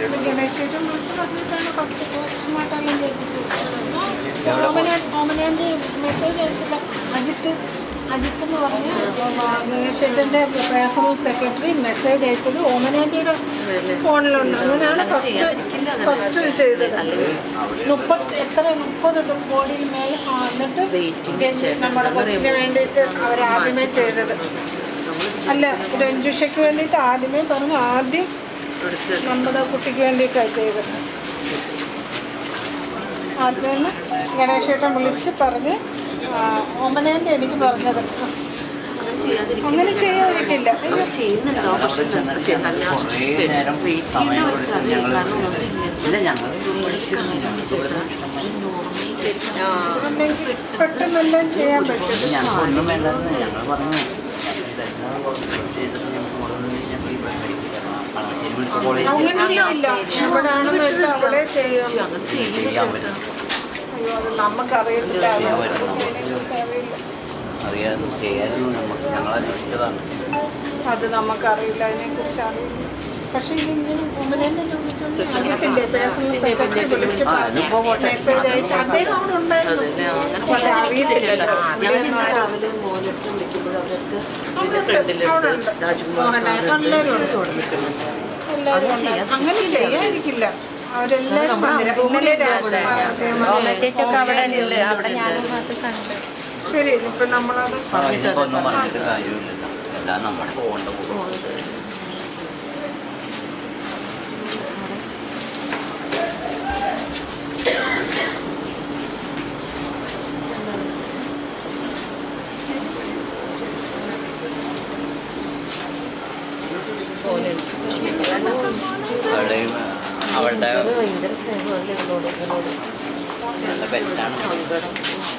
ഗണേശേട്ടൻ വിളിച്ച് പറഞ്ഞിട്ടാണ് ഫസ്റ്റ് പോസ്റ്റ്മോർട്ടെല്ലാം ചെയ്യിപ്പിച്ചത് ഓമന ഓമനേൻ്റെ മെസ്സേജ് അയച്ചില്ല അജിത്ത് അജിത്ത് എന്ന് പറഞ്ഞ ഗണേശേട്ടൻ്റെ പേഴ്സണൽ സെക്രട്ടറി മെസ്സേജ് അയച്ചത് ഓമനേൻ്റെയുടെ ഫോണിലുണ്ട് അങ്ങനെയാണ് ഫസ്റ്റ് ഫസ്റ്റ് ചെയ്തത് മുപ്പത്തി എത്ര മുപ്പത് ബോഡിയിൽ മേൽ എന്നിട്ട് നമ്മുടെ കൊച്ചിന് വേണ്ടിയിട്ട് അവരാദ്യമേ ചെയ്തത് അല്ല രഞ്ജുഷയ്ക്ക് വേണ്ടിയിട്ട് ആദ്യമേ പറഞ്ഞു ആദ്യം നമ്മുടെ കുട്ടിക്ക് വേണ്ടിയിട്ടാണ് ചെയ്തത് ആദ്യമേ ഗണേശേട്ടൻ വിളിച്ച് പറഞ്ഞ് ആ, ഓമനേൻ്റെ എനിക്ക് പറഞ്ഞത് അങ്ങനെ ചെയ്യാതിരിക്കില്ല അയ്യോ ചെയ്യുന്നുണ്ടോ പക്ഷെ പക്ഷെ കല്യാണം കുറേ നേരം സമയം കൊടുത്ത് ഞങ്ങൾ ഇല്ല ഞങ്ങൾ അല്ലെങ്കിൽ പെട്ടെന്നെല്ലാം ചെയ്യാൻ പറ്റും ഞങ്ങൾക്ക് ഒന്നും വേണ്ടെന്ന് ഞങ്ങൾ പറഞ്ഞു ഇതെല്ലാം ചെയ്തിട്ട് ഞങ്ങൾക്ക് കൂടുതൽ ഞങ്ങൾ ഈ പരിപാടിക്കില്ല പണത്തിന് വിളിച്ച് കോളേജ് അങ്ങനെ ചെയ്യില്ല എവിടെയാണെന്ന് വെച്ചാൽ അവിടെ ചെയ്യും അങ്ങനെ ചെയ്യുന്നു ചെയ്യാൻ പറ്റും അയ്യോ അത് നമുക്കറിയത്തില്ല ചെയ്യാൻ പറ്റും നമുക്ക് അറിയില്ല അറിയാതെ ചെയ്യായിരുന്നു നമുക്ക് ഞങ്ങൾ അന്വേഷിച്ചതാണ് അത് നമുക്കറിയില്ല അതിനെക്കുറിച്ച് അറിയില്ല പക്ഷേ ഇതിങ്ങനെ ഓമനേനെ ചോദിച്ചോണ്ട് അറിയത്തില്ലേ പേഴ്സണൽ സെക്രട്ടറി വിളിച്ച് ആ, അതിപ്പോ പോട്ടെ. മെസ്സേജ് അയച്ച് അദ്ദേഹം അവിടെ ഉണ്ടായിരുന്നു പക്ഷേ അറിയത്തില്ലല്ലോ ഞാൻ രാവിലെ മോനിട്ട് വിളിക്കുമ്പോൾ അവരൊക്കെ ഇതിന്റെ ഫ്രണ്ടിലുണ്ട് രാജ്കുമാർ സാറുണ്ട് അവിടെ നിൽക്കുന്നുണ്ട് എല്ലാവരും ഉണ്ട്. അങ്ങനെ ചെയ്യാതിരിക്കില്ല അവരെല്ലാവരും വന്നില്ല. ഇന്നലെ രാജ്കുമാർ അദ്ദേഹം വന്നില്ലേ? അവിടെ ഞാനും അത് കണ്ടു ശരി ഇപ്പൊ നമ്മളത് അതിനിപ്പോ ഒന്നും പറഞ്ഞിട്ട് കാര്യമില്ലല്ലോ എല്ലാം നമ്മുടെ പോകേണ്ട പോകും അവളുടെ അവളുടെ ഭയങ്കര സ്നേഹമല്ലേ ഇവളോട് ഇവളോട് നല്ല പെറ്റാണ് സങ്കടം